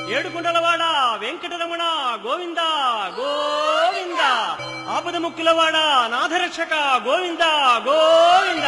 ఏడుకుంటలవాడ వెంకటరమణ గోవింద గోవింద ఆపద ముక్కులవాడ నాథరక్షక గోవింద గోవింద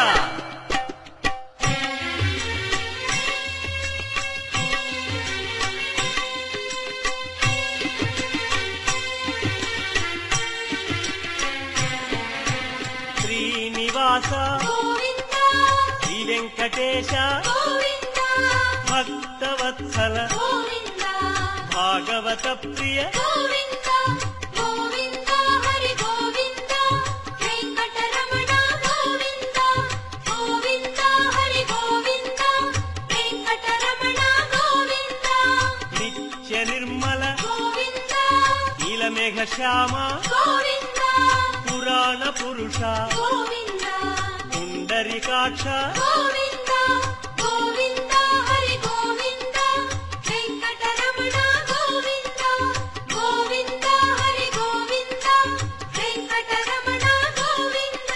శ్రీనివాస గోవింద శ్రీ వెంకటేశ గోవింద భక్తవత్సల గోవింద భాగవత ప్రియ గోవింద గోవింద హరి గోవింద వెంకటరమణ గోవింద గోవింద హరి గోవింద వెంకటరమణ గోవింద నిత్య నిర్మల గోవింద నీలమేఘ శ్యామ గోవింద పురాణ పురుష గోవింద పుండరికాక్ష గోవింద గోవింద హరి గోవింద వెంకటరమణ గోవింద గోవింద హరి గోవింద వెంకటరమణ గోవింద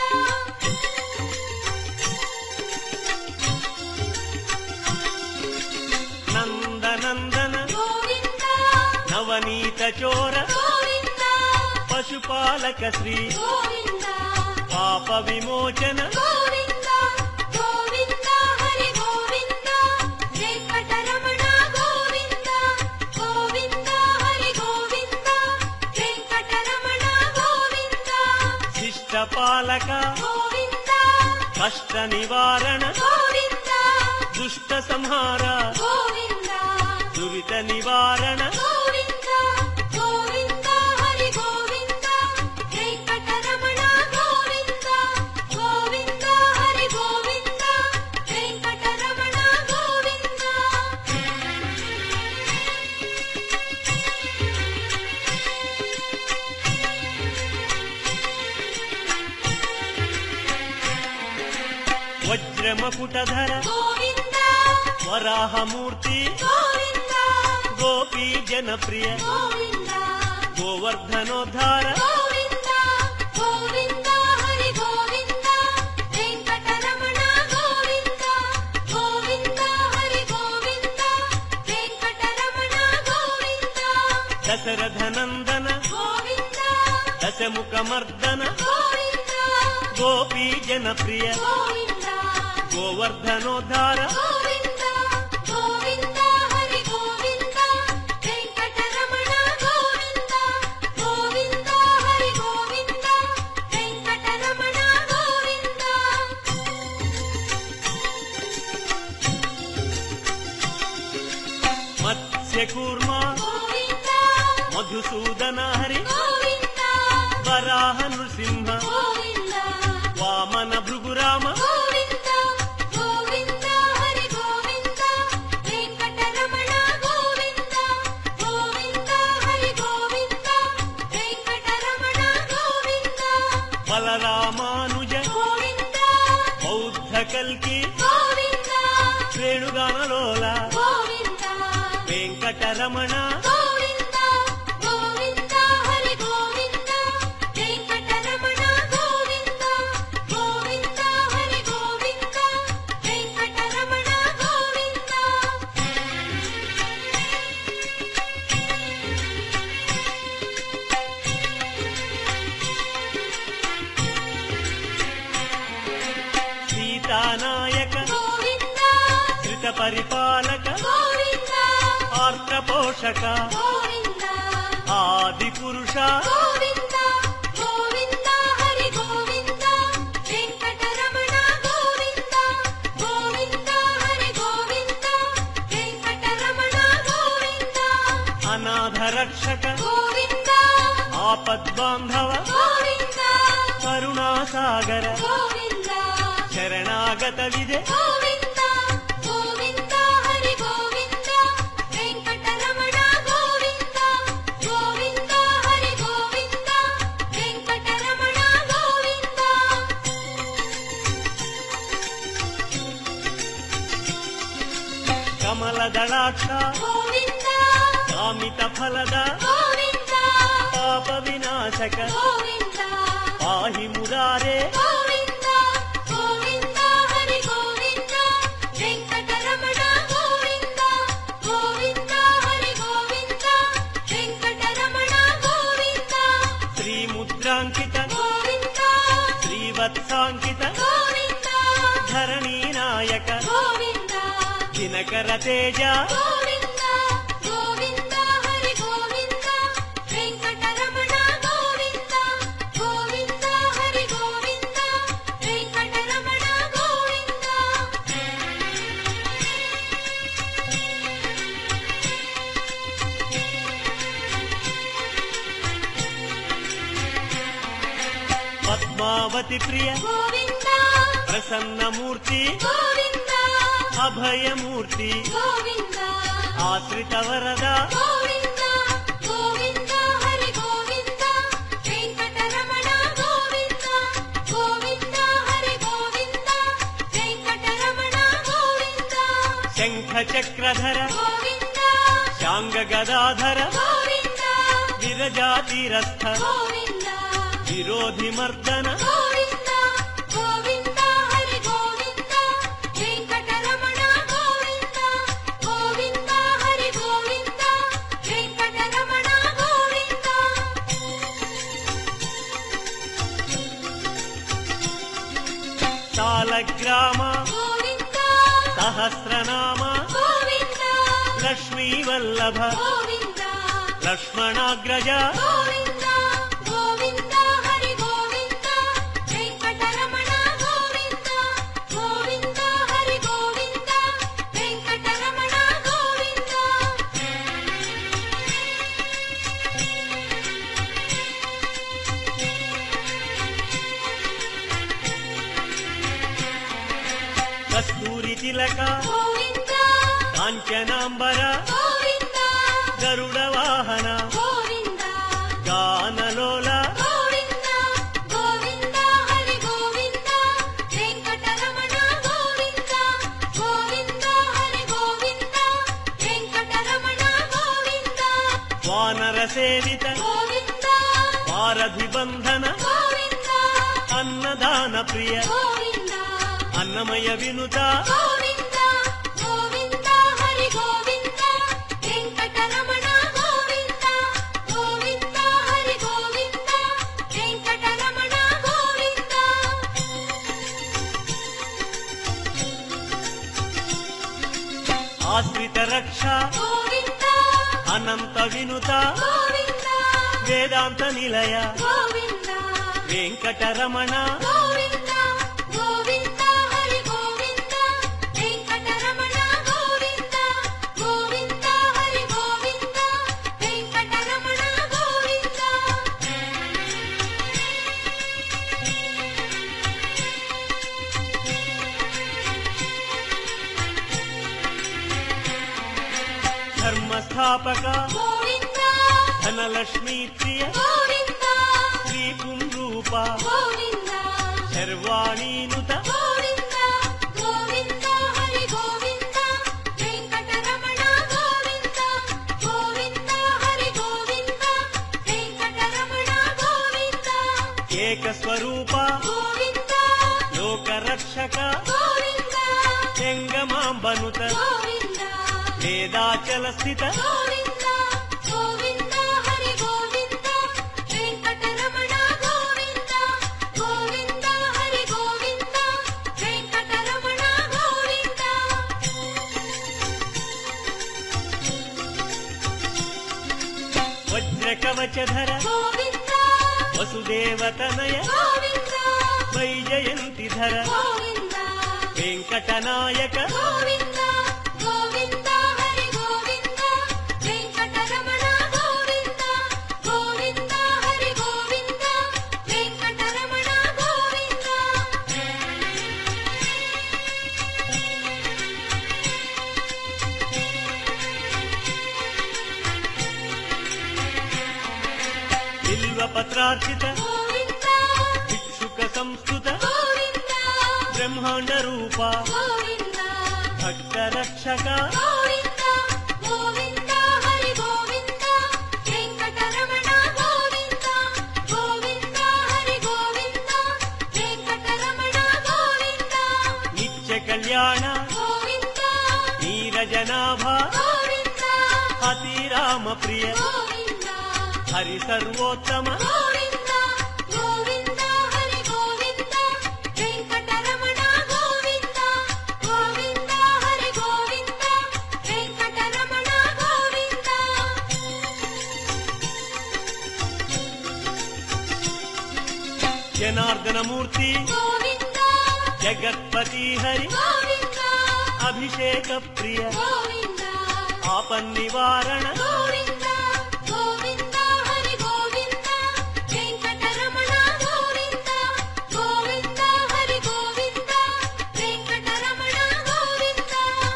నందనందన గోవింద నవనీత చోర గోవింద పశుపాలక శ్రీ గోవింద పాప విమోచన గోవింద గోవింద హరి గోవింద వెంకటరమణ గోవింద గోవింద హరి గోవింద వెంకటరమణ గోవింద శిష్ట పాలక గోవింద కష్ట నివారణ గోవింద దుష్ట సంహార గోవింద దురిత నివారణ గోవింద గోవింద హరి గోవింద వెంకటరమణ గోవింద గోవింద హరి గోవింద వెంకటరమణ గోవింద వజ్రమకుటధర గోవింద వరాహమూర్తి గోవింద గోపీ జనప్రియ గోవింద గోవర్ధనోద్ధార గోవింద గోవింద హరి గోవింద వెంకటరమణ గోవింద గోవింద హరి గోవింద వెంకటరమణ గోవింద దశరథనందన గోవింద దశముఖమర్దన గోవింద గోపీ జనప్రియ గోవింద గోవర్ధనోద్ధార గోవింద గోవింద హరి గోవింద వెంకటరమణ గోవింద గోవింద హరి గోవింద వెంకటరమణ గోవింద మత్స్యకూర్మ గోవింద మధుసూదన హరి గోవింద వరాహ నృసింహ గోవింద వామన భృగురామ గోవింద గోవింద హరి గోవింద వెంకటరమణ గోవింద గోవింద హరి గోవింద వెంకటరమణ గోవింద బలరామానుజ గోవింద బౌద్ధ కల్కి గోవింద శ్రేణుగానలోల గోవింద వెంకటరమణ గోవింద గోవింద హరి గోవింద వెంకటరమణ గోవింద గోవింద హరి గోవింద వెంకటరమణ గోవింద సీతానాయక గోవింద ధృత పరిపాలక గోవింద ఆర్ద్ర పోషక గోవింద ఆది పురుష గోవింద గోవింద హరి గోవింద వెంకటరమణ గోవింద గోవింద హరి గోవింద వెంకటరమణ గోవింద అనాథ రక్షక గోవింద ఆపద్బాంధవ గోవింద కరుణాసాగర గోవింద శరణాగత విదే గోవింద గోవింద హరి గోవింద వెంకటరమణ గోవింద గోవింద హరి గోవింద వెంకటరమణ గోవింద కమల దళాక్ష గోవింద కామిత ఫలద గోవింద పాప వినాశక గోవింద పాహి మురారే గోవింద గోవింద హరి గోవింద వెంకటరమణ గోవింద గోవింద హరి గోవింద వత్సాంకిత గోవింద ధరణీ నాయక గోవింద దినకర తేజ గోవింద గోవింద హరి గోవింద వెంకటరమణ గోవింద గోవింద హరి గోవింద వెంకటరమణ గోవింద పద్మావతి ప్రియ గోవింద ప్రసన్నమూర్తి గోవింద అభయమూర్తి గోవింద ఆశ్రిత వరద గోవింద గోవింద హరి గోవింద వెంకటరమణ గోవింద గోవింద హరి గోవింద వెంకటరమణ గోవింద శంఖ చక్రధర గోవింద శాంగ గదాధర గోవింద విరజాతిరస్థ గోవింద విరోధి మర్దన గోవింద గోవింద హరి గోవింద వెంకటరమణ గోవింద గోవింద హరి గోవింద వెంకటరమణ గోవింద సాలగ్రామ గోవింద సహస్రనామ గోవింద లక్ష్మీ వల్లభ గోవింద లక్ష్మణాగ్రజ గోవింద గోవింద హరి గోవింద వెంకటరమణ గోవింద గోవింద హరి గోవింద వెంకటరమణ గోవింద కస్తూరి తిలక గోవింద కాంచనాంబర గోవింద గరుడ వాహన గోవింద గానలోల గోవింద గోవింద హరి గోవింద వెంకటరమణ గోవింద గోవింద హరి గోవింద వెంకటరమణ గోవింద వానర సేవిత గోవింద వారధి బంధన గోవింద అన్నదాన ప్రియ గోవింద అన్నమయ వినుత గోవింద గోవింద హరి గోవింద వెంకటరమణ గోవింద గోవింద హరి గోవింద వెంకటరమణ గోవింద ఆశ్రిత రక్ష గోవింద అనంత వినుత గోవింద వేదాంత నిలయ గోవింద వెంకటరమణ గోవింద గోవింద హరి గోవింద వెంకటరమణ గోవింద గోవింద హరి గోవింద వెంకటరమణ గోవింద ధర్మస్థాపక గోవింద ధనలక్ష్మీ ప్రియ గోవింద శ్రీ పుంరూప గోవింద శర్వాణీనుత గోవింద గోవింద హరి గోవింద వెంకటరమణ గోవింద గోవింద హరి గోవింద వెంకటరమణ గోవింద ఏక స్వరూప గోవింద లోకరక్షక గోవింద చెంగమాంబనుత గోవింద వేదాచల స్థిత గోవింద గోవింద హరి గోవింద వెంకటరమణ గోవింద గోవింద హరి గోవింద వెంకటరమణ గోవింద వజ్రకవచధర గోవింద వసుదేవతనయ గోవింద వైజయంతిధర గోవింద వెంకటనాయక గోవింద గోవింద హరి గోవింద వెంకటరమణ గోవింద గోవింద హరి గోవింద వెంకటరమణ గోవింద బిల్వపత్రార్చిత గోవింద భిక్షుక సంస్కృత గోవింద బ్రహ్మాండ రూప గోవింద భక్త రక్షక గోవింద గోవింద హరి గోవింద వెంకటరమణ గోవింద గోవింద హరి గోవింద వెంకటరమణ గోవింద నిత్య కళ్యాణ గోవింద నీరజనాభ గోవింద అతిరామ ప్రియ గోవింద హరి సర్వోత్తమ గోవింద గోవింద హరి గోవింద జనార్దనమూర్తి గోవింద జగత్పతి హరి గోవింద అభిషేక ప్రియ గోవింద ఆపన్నివారణ గోవింద గోవింద హరి గోవింద వెంకటరమణ గోవింద గోవింద హరి గోవింద వెంకటరమణ గోవింద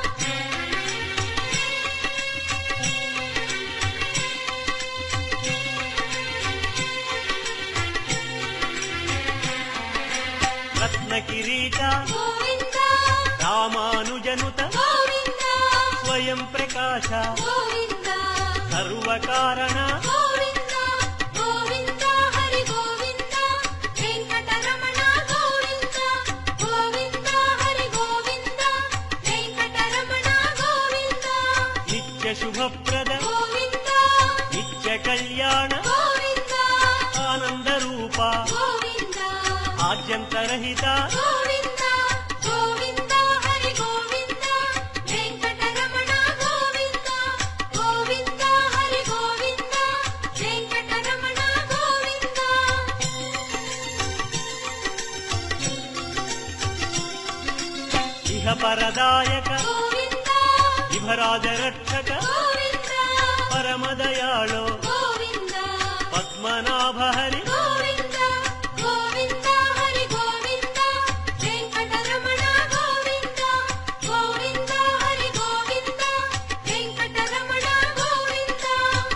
రత్న కిరీట గోవింద రామానుజనుత గోవింద స్వయం ప్రకాశ గోవింద సర్వకారణ గోవింద గోవింద హరి గోవింద వెంకటరమణ గోవింద గోవింద హరి గోవింద వెంకటరమణ గోవింద నిత్య శుభప్రద గోవింద నిత్య కళ్యాణ గోవింద ఆనంద రూప గోవింద ఆద్యంతరహిత గోవింద గోవింద హరి గోవింద వెంకటరమణ గోవింద గోవింద హరి గోవింద వెంకటరమణ గోవింద ఇహ పరదాయక గోవింద ఇభరాజ రక్షక గోవింద పరమదయాళో గోవింద పద్మనాభ హరి గోవింద గోవింద హరి గోవింద వెంకటరమణ గోవింద గోవింద హరి గోవింద వెంకటరమణ గోవింద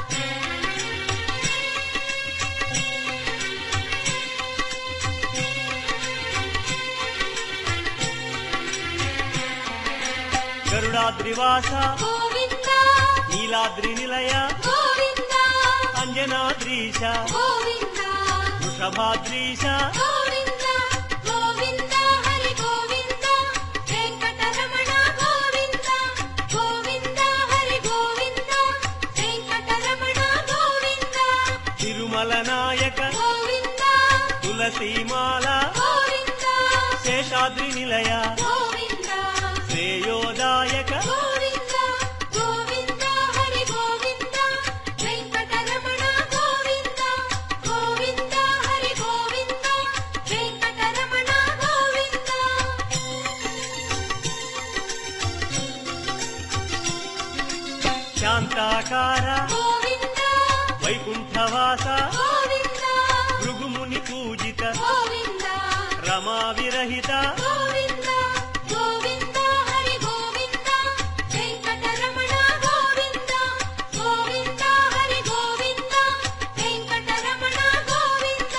గరుడాద్రివాస గోవింద నీలాద్రి నిలయ గోవింద అంజనాద్రీశ గోవింద వృషభాద్రీశ గోవింద గోవింద హరి గోవింద వెంకటరమణ గోవింద గోవింద హరి గోవింద వెంకటరమణ గోవింద తిరుమల నాయక గోవింద తులసీమాల గోవింద శేషాద్రి నిలయ గోవింద శ్రేయోదాయక గోవింద గోవింద హరి గోవింద వెంకటరమణ గోవింద గోవింద హరి గోవింద వెంకటరమణ గోవింద శాంతాకార గోవింద వైకుంఠవాస గోవింద భృగుముని పూజిత గోవింద రమా విరహిత గోవింద గోవింద హరి గోవింద వెంకటరమణ గోవింద గోవింద హరి గోవింద వెంకటరమణ గోవింద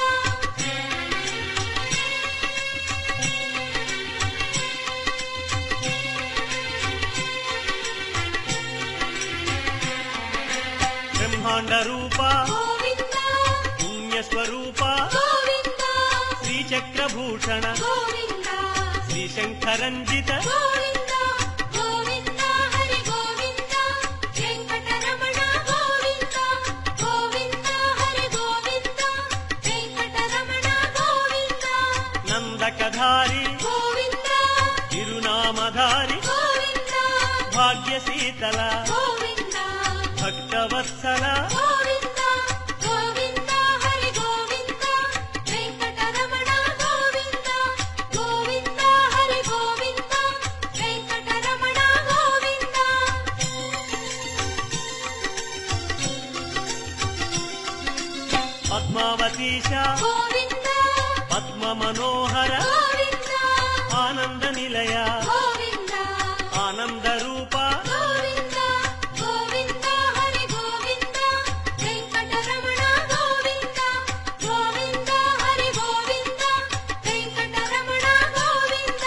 బ్రహ్మాండ రూప గోవింద పుణ్యస్వరూప గోవింద శ్రీచక్రభూషణ గోవింద శ్రీశంకరంజిత గోవింద గోవింద హరి గోవింద వెంకటరమణ గోవింద గోవింద హరి గోవింద వెంకటరమణ గోవింద నందకధారి గోవింద తిరునామధారి గోవింద భాగ్యశీతల గోవింద భక్తవత్సల గోవింద గోవింద హరి గోవింద వెంకటరమణ గోవింద గోవింద హరి గోవింద వెంకటరమణ గోవింద పద్మావతీశ గోవింద పద్మ మనోహర గోవింద ఆనంద నిలయ గోవింద ఆనంద రూప గోవింద గోవింద హరి గోవింద వెంకటరమణ గోవింద గోవింద హరి గోవింద వెంకటరమణ గోవింద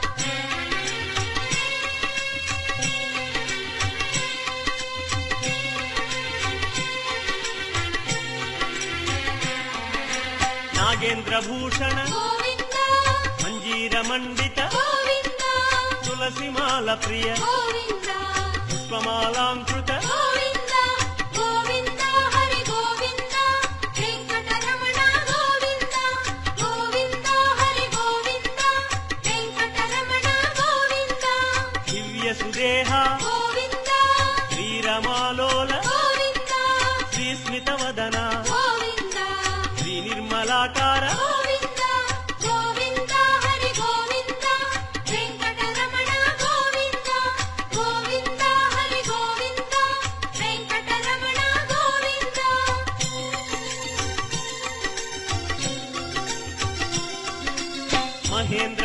నాగేంద్ర భూషణ గోవింద మంజీర మండిత గోవింద తులసిమాల ప్రియ గోవింద పుష్పమాలాంకృత గోవింద గోవింద హరి గోవింద వెంకటరమణ గోవింద గోవింద హరి గోవింద వెంకటరమణ గోవింద దివ్య సుదేహ గోవింద శ్రీరమాలోల గోవింద శ్రీస్మిత వదన గోవింద శ్రీ నిర్మలాకార గోవింద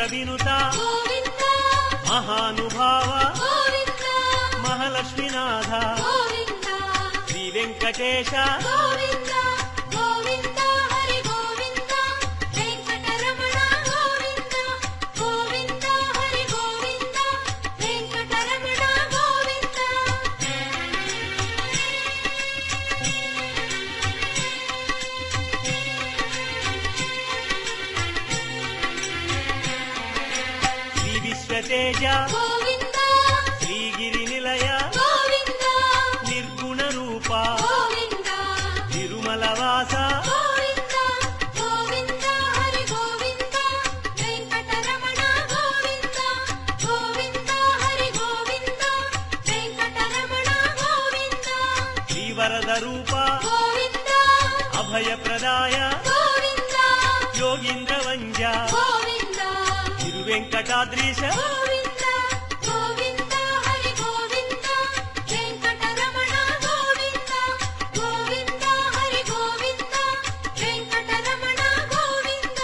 వినుత గోవింద మహానుభావ గోవింద మహాలక్ష్మీనాథ గోవింద శ్రీ వెంకటేశ గోవింద గోవింద హరి గోవింద వెంకటరమణ గోవింద గోవింద హరి గోవింద వెంకటరమణ గోవింద శ్రీ విశ్వతేజ గోవింద శ్రీగిరి నిలయ గోవింద నిర్గుణ రూప గోవింద తిరుమల వాస గోవింద గోవింద హరి గోవింద వెంకటరమణ గోవింద గోవింద హరి గోవింద వెంకటరమణ గోవింద శ్రీవరద రూప గోవింద అభయప్రదాయ గోవింద యోగీంద్ర వంజ గోవింద తిరువెంకటాద్రీశ గోవింద గోవింద హరి గోవింద వెంకటరమణ గోవింద గోవింద హరి గోవింద వెంకటరమణ గోవింద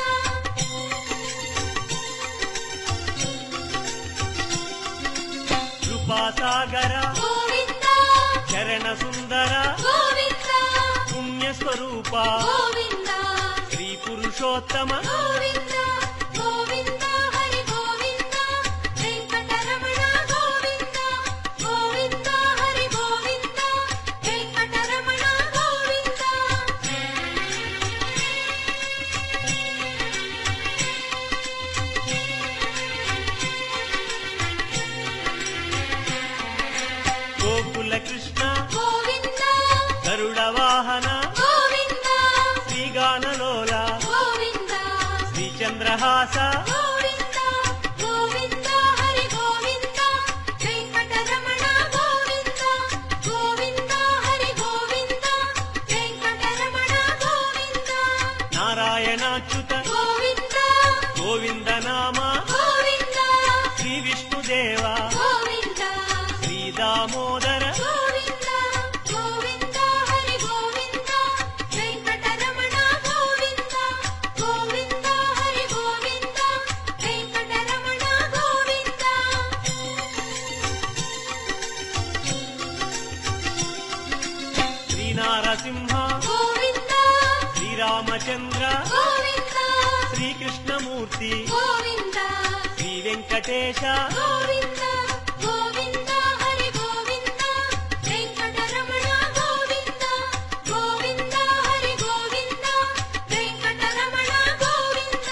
కృపాసాగర గోవింద చరణ సుందర గోవింద పుణ్యస్వరూప గోవింద శ్రీ పురుషోత్తమ గోవింద గోవింద హరి గోవింద వెంకటరమణ గోవింద గోవింద హరి గోవింద వెంకటరమణ గోవింద గోకుల కృష్ణ గోవింద గరుడ వాహన గోవింద శ్రీగానలోల గోవింద శ్రీచంద్రహాస గోవింద గోవింద హరి గోవింద వెంకటరమణ గోవింద గోవింద హరి గోవింద వెంకటరమణ గోవింద నారాయణాచ్యుత గోవింద గోవింద నామ గోవింద శ్రీ విష్ణుదేవ గోవింద శ్రీ దామోదర గోవింద గోవింద హరి గోవింద వెంకటరమణ గోవింద గోవింద హరి గోవింద వెంకటరమణ గోవింద శ్రీనారసింహ గోవింద శ్రీరామచంద్ర గోవింద శ్రీకృష్ణమూర్తి గోవింద శ్రీ వెంకటేశ గోవింద గోవింద హరి గోవింద వెంకటరమణ గోవింద గోవింద హరి గోవింద వెంకటరమణ గోవింద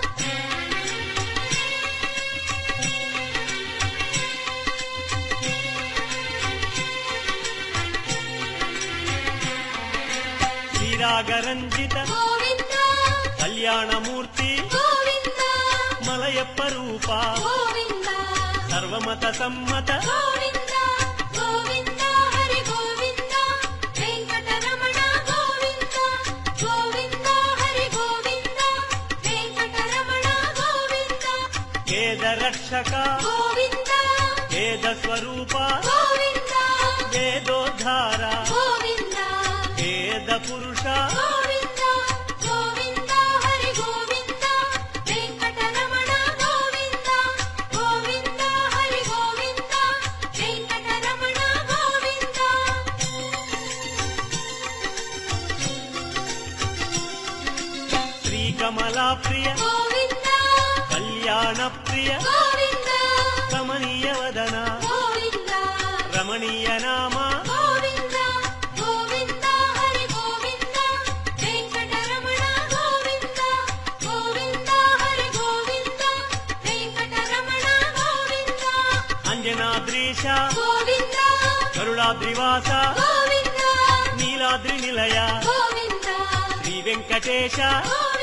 శ్రీరాగరంజిత గోవింద కళ్యాణమూర్తి గోవింద మలయప్ప రూప గోవింద సర్వమత సమ్మత గోవింద గోవింద హరి గోవింద వెంకటరమణ గోవింద గోవింద హరి గోవింద వెంకటరమణ గోవింద వేద రక్షక గోవింద వేద స్వరూప గోవింద వేదోద్ధార గోవింద వేద పురుష గోవింద గోవింద హరి గోవింద వెంకటరమణ గోవింద గోవింద హరి గోవింద వెంకటరమణ గోవింద శ్రీకమలా ప్రియ గోవింద కళ్యాణ ప్రియ గోవింద కమనీయ వదన గోవింద రమణీయ నామ గోవింద గోవింద హరి గోవింద వెంకటరమణ గోవింద గోవింద హరి గోవింద వెంకటరమణ గోవింద అంజనాద్రీశ గోవింద గరుడాద్రివాస గోవింద నీలాద్రి నిలయ గోవింద శ్రీ వెంకటేశ గోవింద